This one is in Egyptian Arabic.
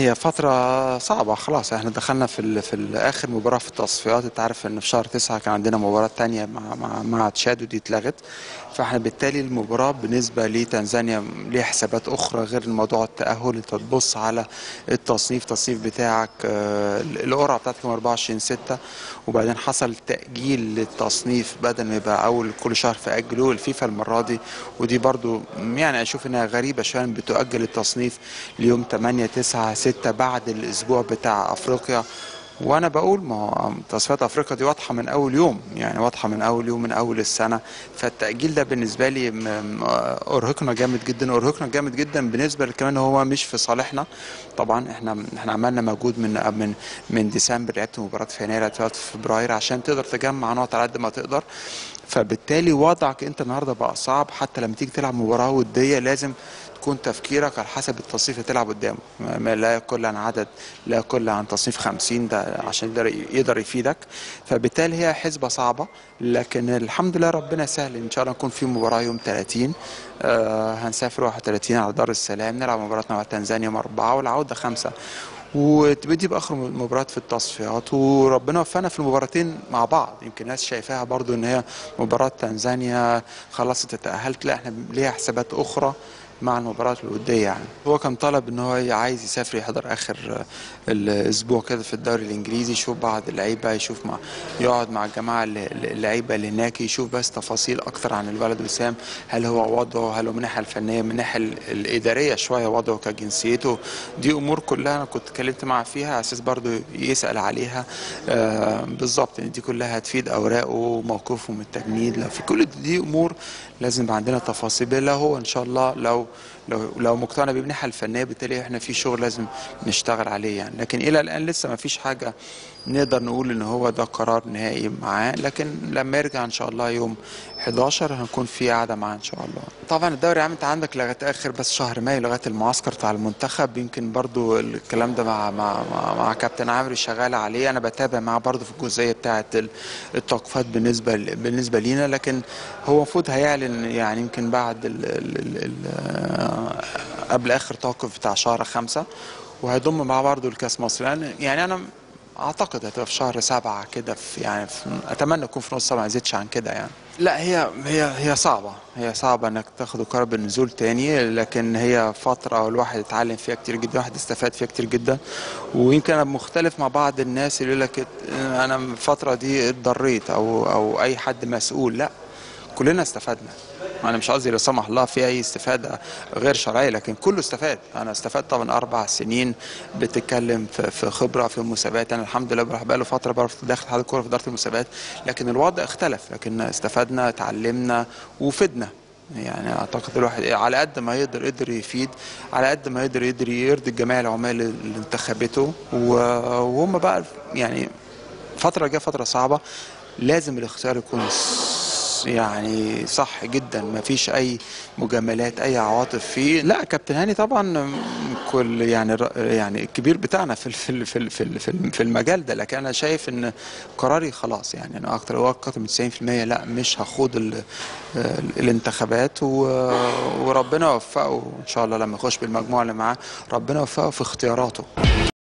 هي فترة صعبة خلاص احنا دخلنا في ال في ال اخر مباراة في التصفيات انت عارف ان في شهر تسعة كان عندنا مباراة تانية مع مع مع تشاد ودي اتلغت فاحنا بالتالي المباراة بالنسبة لتنزانيا ليها حسابات اخرى غير الموضوع التأهل انت تبص على التصنيف التصنيف بتاعك آه، القرعة بتاعتك يوم 24 6 وبعدين حصل تأجيل للتصنيف بدل ما يبقى اول كل شهر فأجلوه الفيفا المرة دي ودي برضو يعني اشوف انها غريبة شوية بتؤجل التصنيف ليوم 8 9 6 بعد الاسبوع بتاع افريقيا وانا بقول ما هو تصفيات افريقيا دي واضحه من اول يوم يعني واضحه من اول يوم من اول السنه فالتاجيل ده بالنسبه لي م- م- ارهقنا جامد جدا ارهقنا جامد جدا بالنسبه كمان هو مش في صالحنا طبعا احنا احنا عملنا مجهود من من من ديسمبر لعبت مباراه في يناير لعبت في فبراير عشان تقدر تجمع نقط على قد ما تقدر فبالتالي وضعك انت النهارده بقى صعب حتى لما تيجي تلعب مباراه وديه لازم تكون تفكيرك على حسب التصنيف اللي تلعب قدامه ما- ما لا يقل عن عدد لا يقل عن تصنيف 50 ده عشان يقدر يقدر يفيدك فبالتالي هي حسبة صعبة لكن الحمد لله ربنا سهل ان شاء الله نكون في مباراة يوم 30 آه هنسافر 31 على دار السلام نلعب مباراتنا مع تنزانيا يوم 4 والعودة 5 وتبدي باخر مباراه في التصفيات وربنا وفقنا في المباراتين مع بعض يمكن الناس شايفاها برضو ان هي مباراه تنزانيا خلاص انت تاهلت لا احنا ليها حسابات اخرى مع المباراه الوديه يعني هو كان طلب ان هو عايز يسافر يحضر اخر الاسبوع كده في الدوري الانجليزي يشوف بعض اللعيبه يشوف مع يقعد مع الجماعه اللي- اللعيبه اللي هناك يشوف بس تفاصيل اكتر عن الولد وسام هل هو وضعه هل هو من الناحيه الفنيه من الناحيه ال- الاداريه شويه وضعه كجنسيته دي امور كلها انا كنت اتكلمت معاه فيها على اساس برضو يسال عليها آه بالظبط ان دي كلها هتفيد اوراقه وموقفه من التجنيد لو في كل دي امور لازم يبقى عندنا تفاصيل بالله هو ان شاء الله لو لو لو مقتنع بيه من الناحيه الفنيه بالتالي احنا في شغل لازم نشتغل عليه يعني لكن الى الان لسه ما فيش حاجه نقدر نقول ان هو ده قرار نهائي معاه لكن لما يرجع ان شاء الله يوم 11 هنكون في قعده معاه ان شاء الله طبعا الدوري العام انت عندك لغايه اخر بس شهر مايو لغايه المعسكر بتاع المنتخب يمكن برضو الكلام ده مع مع مع, مع كابتن عامر شغال عليه انا بتابع معاه برضو في الجزئيه بتاعه ال- التوقفات بالنسبه ل- بالنسبه لينا لكن هو المفروض هيعلن يعني يمكن بعد ال ال ال ال قبل اخر توقف بتاع شهر خمسة وهيضم معاه برضو الكاس مصر يعني يعني انا اعتقد هتبقى في شهر سبعة كده في يعني في اتمنى يكون في نص سبعة ما يزيدش عن كده يعني لا هي هي هي صعبة هي صعبة انك تاخد قرار بالنزول تاني لكن هي فترة الواحد اتعلم فيها كتير جدا الواحد استفاد فيها كتير جدا ويمكن انا مختلف مع بعض الناس اللي يقول لك انا الفترة دي اتضريت او او اي حد مسؤول لا كلنا استفدنا انا مش قصدي لا سمح الله في اي استفاده غير شرعيه لكن كله استفاد انا استفدت طبعا اربع سنين بتتكلم في في خبره في المسابقات انا الحمد لله بروح بقاله فتره بروح داخل اتحاد الكوره في اداره المسابقات لكن الوضع اختلف لكن استفدنا اتعلمنا وفدنا يعني اعتقد الواحد على قد ما يقدر قدر يفيد على قد ما يقدر يقدر يرضي الجماعه العمال اللي انتخبته و- وهم بقى يعني فترة جاية فترة صعبة لازم الاختيار يكون س- يعني صح جدا ما فيش اي مجاملات اي عواطف فيه لا كابتن هاني طبعا كل يعني الر- يعني الكبير بتاعنا في ال- في ال- في ال- في ال- في ال- في المجال ده لكن انا شايف ان قراري خلاص يعني انا اكتر وقت من 90% لا مش هخوض ال- ال- الانتخابات و- وربنا يوفقه ان شاء الله لما يخش بالمجموعه اللي معاه ربنا يوفقه في اختياراته